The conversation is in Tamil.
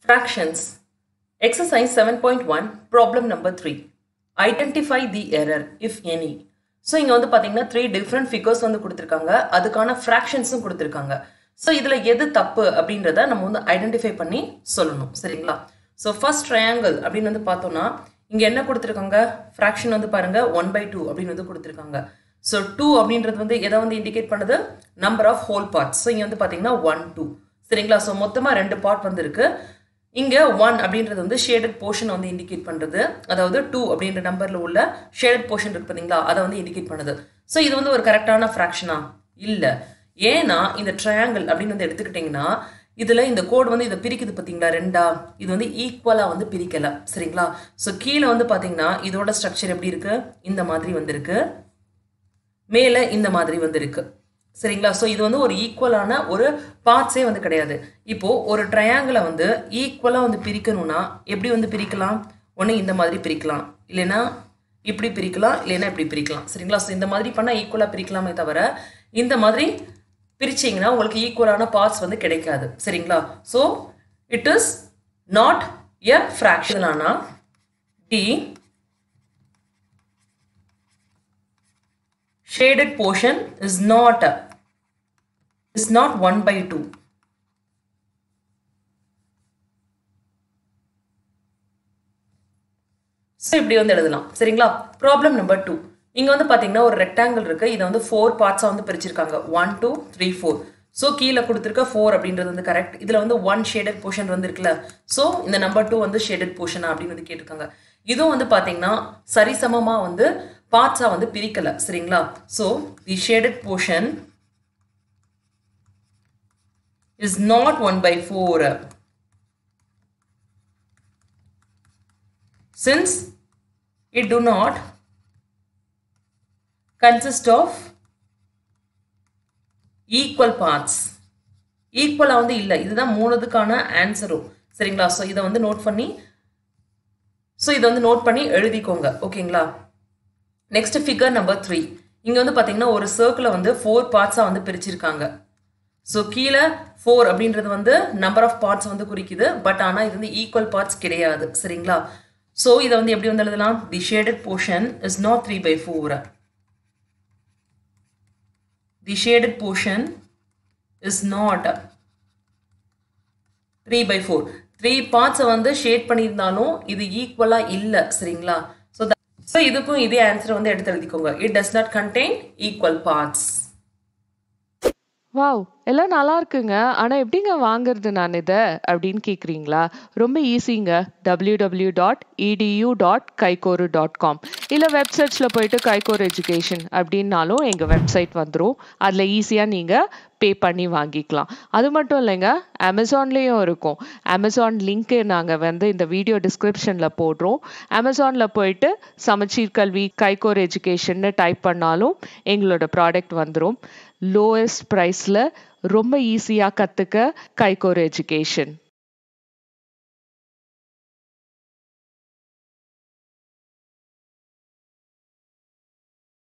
Fractions. Exercise 7.1, problem number 3. Identify the error, if any. So இங்கே வந்து பார்த்தீங்கன்னா த்ரீ டிஃப்ரெண்ட் ஃபிகர்ஸ் வந்து கொடுத்துருக்காங்க அதுக்கான ஃப்ராக்ஷன்ஸும் கொடுத்துருக்காங்க ஸோ இதில் எது தப்பு அப்படின்றத நம்ம வந்து ஐடென்டிஃபை பண்ணி சொல்லணும் சரிங்களா ஸோ ஃபர்ஸ்ட் ட்ரையாங்கிள் அப்படின்னு வந்து பார்த்தோம்னா இங்கே என்ன கொடுத்துருக்காங்க ஃப்ராக்ஷன் வந்து பாருங்க ஒன் பை டூ அப்படின்னு வந்து கொடுத்துருக்காங்க ஸோ டூ அப்படின்றது வந்து எதை வந்து இண்டிகேட் பண்ணுது number of whole parts so இங்கே வந்து பார்த்தீங்கன்னா ஒன் டூ சரிங்களா ஸோ மொத்தமாக ரெண்டு பார்ட் வந்து இருக்கு இங்கே ஒன் அப்படின்றது வந்து ஷேடட் போர்ஷன் வந்து இண்டிகேட் பண்ணுறது அதாவது டூ அப்படின்ற நம்பரில் உள்ள ஷேடட் போர்ஷன் இருக்கு பார்த்தீங்களா அதை வந்து இண்டிகேட் பண்ணுது ஸோ இது வந்து ஒரு கரெக்டான ஃப்ராக்ஷனா இல்லை ஏன்னா இந்த ட்ரையாங்கிள் அப்படின்னு வந்து எடுத்துக்கிட்டிங்கன்னா இதில் இந்த கோடு வந்து இதை பிரிக்குது பார்த்தீங்களா ரெண்டா இது வந்து ஈக்குவலாக வந்து பிரிக்கலை சரிங்களா ஸோ கீழே வந்து பார்த்தீங்கன்னா இதோட ஸ்ட்ரக்சர் எப்படி இருக்கு இந்த மாதிரி வந்திருக்கு மேலே இந்த மாதிரி வந்திருக்கு சரிங்களா ஸோ இது வந்து ஒரு ஈக்குவலான ஒரு பார்ட்ஸே வந்து கிடையாது இப்போ ஒரு ட்ரையாங்கிளை வந்து ஈக்குவலாக வந்து பிரிக்கணும்னா எப்படி வந்து பிரிக்கலாம் ஒன்று இந்த மாதிரி பிரிக்கலாம் இல்லைன்னா இப்படி பிரிக்கலாம் இல்லைன்னா இப்படி பிரிக்கலாம் சரிங்களா ஸோ இந்த மாதிரி பண்ணால் ஈக்குவலாக பிரிக்கலாமே தவிர இந்த மாதிரி பிரிச்சிங்கன்னா உங்களுக்கு ஈக்குவலான பார்ட்ஸ் வந்து கிடைக்காது சரிங்களா so it is not a fraction ஆனால் the shaded portion is not is not 1 by 2 so இப்படி வந்து எழுதலாம் சரிங்களா ப்ராப்ளம் நம்பர் டூ இங்கே வந்து பார்த்தீங்கன்னா ஒரு ரெக்டாங்கிள் இருக்கு இதை வந்து ஃபோர் பார்ட்ஸாக வந்து பிரிச்சிருக்காங்க one two three four so கீழே கொடுத்துருக்க ஃபோர் அப்படின்றது வந்து கரெக்ட் இதில் வந்து ஒன் ஷேடட் போர்ஷன் வந்து இருக்குல்ல ஸோ இந்த நம்பர் டூ வந்து ஷேடட் போர்ஷனா அப்படின்னு வந்து கேட்டிருக்காங்க இதுவும் வந்து பார்த்தீங்கன்னா சரிசமமாக வந்து பார்ட்ஸாக வந்து பிரிக்கலை சரிங்களா so the shaded portion is not one by four since it do not consist of equal parts ஈக்குவலாக வந்து இல்லை இதுதான் மூணுதுக்கான ஆன்சரும் சரிங்களா ஸோ இதை வந்து நோட் பண்ணி ஸோ இதை வந்து நோட் பண்ணி எழுதிக்கோங்க ஓகேங்களா நெக்ஸ்ட் ஃபிகர் நம்பர் த்ரீ இங்கே வந்து பார்த்தீங்கன்னா ஒரு சர்க்கிளை வந்து ஃபோர் பார்ட்ஸாக வந்து பிரிச்சிருக்காங்க ஸோ கீழே ஃபோர் அப்படின்றது வந்து நம்பர் ஆஃப் பார்ட்ஸ் வந்து குறிக்குது பட் ஆனால் இது வந்து ஈக்குவல் பார்ட்ஸ் கிடையாது சரிங்களா ஸோ இதை வந்து எப்படி வந்து எழுதலாம் the shaded portion is not three by four the shaded portion is not three by four three பார்ட்ஸை வந்து ஷேட் பண்ணியிருந்தாலும் இது ஈக்குவலாக இல்லை சரிங்களா ஸோ ஸோ இதுக்கும் இதே ஆன்சர் வந்து எடுத்து எழுதிக்கோங்க it does not contain equal parts wow எல்லாம் நல்லா இருக்குங்க ஆனால் எப்படிங்க வாங்குறது நான் இதை அப்படின்னு கேட்குறீங்களா ரொம்ப ஈஸிங்க W W dot edu dot கைகோரு டாட் காம் இல்லை வெப்சைட்ஸில் போயிட்டு கைகோர் எஜுகேஷன் அப்படின்னாலும் எங்கள் வெப்சைட் வந்துடும் அதில் ஈஸியாக நீங்கள் பே பண்ணி வாங்கிக்கலாம் அது மட்டும் இல்லைங்க அமேசான்லேயும் இருக்கும் அமேசான் லிங்க்கு நாங்கள் வந்து இந்த வீடியோ டிஸ்கிரிப்ஷனில் போடுறோம் அமேசானில் போயிட்டு சமச்சீர் கல்வி கைகோர் எஜுகேஷன்னு டைப் பண்ணாலும் எங்களோட ப்ராடக்ட் வந்துடும் லோவஸ்ட் ப்ரைஸில் ரொம்ப ஈஸியாக கற்றுக்க கைகோர் எஜுகேஷன்